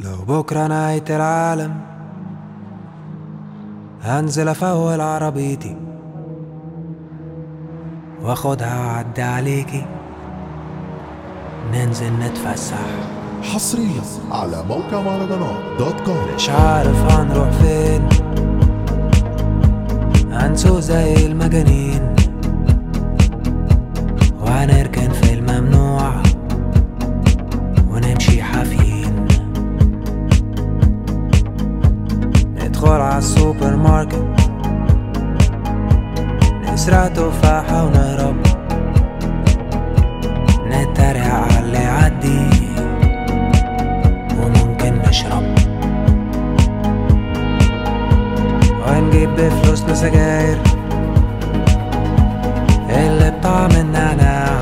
لو بكرة نهاية العالم هنزل افول عربيتي واخدها واعدي عليكي ننزل نتفسح حصريا على موقع مهرجانات دوت كوم مش عارف هنروح فين هنسوق زي المجانين وهنركن في الممنوع ونمشي حافيين ندخل على السوبر ماركت نسرق تفاحة ونهرب نتريق على اللي يعدي وممكن نشرب ونجيب بفلوسنا سجاير اللي بطعم النعناع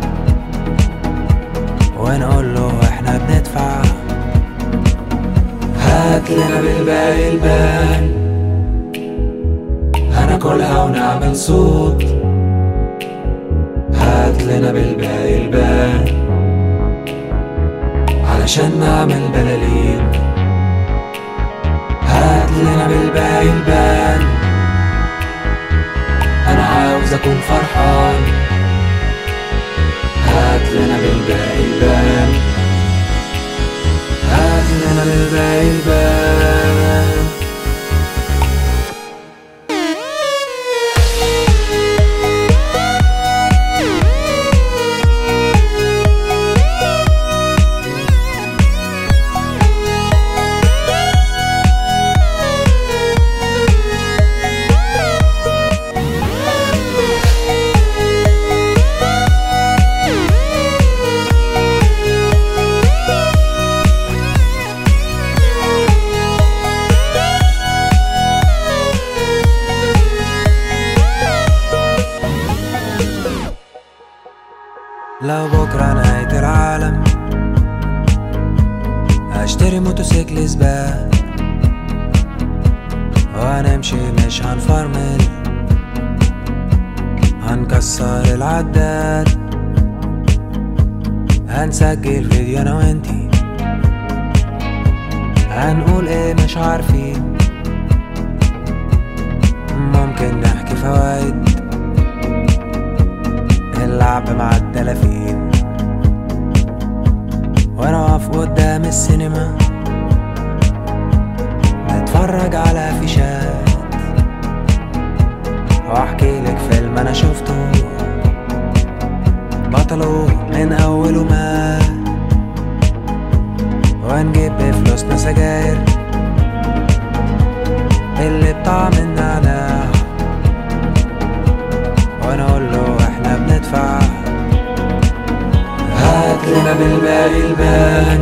ونقول له احنا بندفع هات لنا بالباقي البان هناكلها ونعمل صوت هات لنا بالباقي البان علشان نعمل بلالين هات لنا بالباقي البان انا عاوز اكون فرحان هات لنا بالباقي البان هات لنا بالباقي البان لو بكرة نهاية العالم هشتري موتوسيكل سباق وهنمشي مش هنفرمل هنكسر العداد هنسجل فيديو انا وانتي هنقول ايه مش عارفين ممكن نحكي فوايد اللعب مع الدلافين وانا واقف قدام السينما نتفرج على فيشات واحكي لك فيلم انا شفته بطله من اوله ما ونجيب بفلوسنا سجاير اللي بطعم النعناع ونقول له احنا بندفع هات لنا بالباقي البان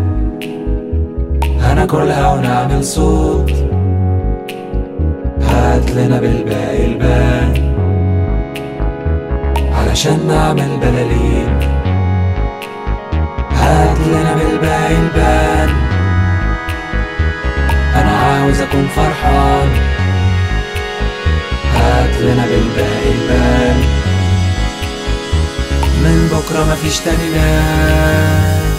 هناكلها ونعمل صوت هات لنا بالباقي البان علشان نعمل بلالين هات لنا بالباقي البان انا عاوز اكون فرحان هات لنا بالباقي البان من بكرة مفيش تاني نام